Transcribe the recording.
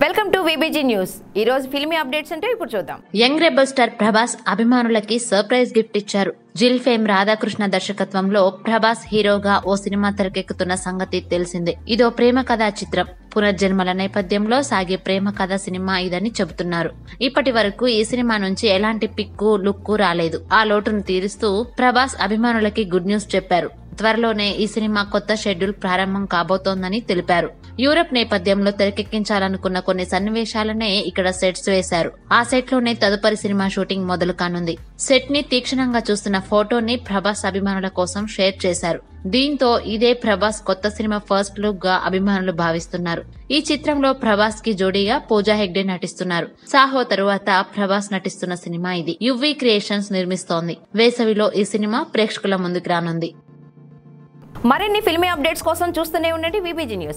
welcome to VBG news ఈ రోజు filmy updates అంటే ఇప్పుడు చూద్దాం యంగ్ రెబల్ స్టార్ ప్రభాస్ అభిమానులకి సర్ప్రైజ్ గిఫ్ట్ ఇచ్చారు జిల్ ఫేమ్ రాధాకృష్ణ దర్శకత్వంలో ప్రభాస్ హీరోగా ఓ సినిమా తెరకెక్కుతున్న సంగతి తెలిసిందే ఇదో ప్రేమ కథా చిత్రం పునర్జన్మల నేపథ్యంలో సాగే ప్రేమ కథ సినిమా ఇదని చెబుతున్నారు ఇప్పటి వరకు ఈ సినిమా నుంచి ఎలాంటి పిక్కు లుక్కు రాలేదు ఆ లోటును తీరుస్తూ ప్రభాస్ అభిమానులకి గుడ్ న్యూస్ చెప్పారు త్వరలోనే ఈ సినిమా కొత్త షెడ్యూల్ ప్రారంభం కాబోతోందని తెలిపారు యూరప్ నేపథ్యంలో తెరకెక్కించాలనుకున్న కొన్ని సన్నివేశాలనే ఇక్కడ సెట్స్ వేశారు ఆ సెట్ లోనే తదుపరి సినిమా షూటింగ్ మొదలు కానుంది సెట్ ని తీక్షణంగా చూస్తున్న ఫోటోని ప్రభాస్ అభిమానుల కోసం షేర్ చేశారు దీంతో ఇదే ప్రభాస్ కొత్త సినిమా ఫస్ట్ లుక్ గా అభిమానులు భావిస్తున్నారు ఈ చిత్రంలో ప్రభాస్ కి జోడీగా పూజా హెగ్డే నటిస్తున్నారు సాహో తరువాత ప్రభాస్ నటిస్తున్న సినిమా ఇది యువి క్రియేషన్స్ నిర్మిస్తోంది వేసవిలో ఈ సినిమా ప్రేక్షకుల ముందుకు రానుంది మరిన్ని ఫిల్మీ అప్డేట్స్ కోసం చూస్తూనే ఉండండి విబిజీ న్యూస్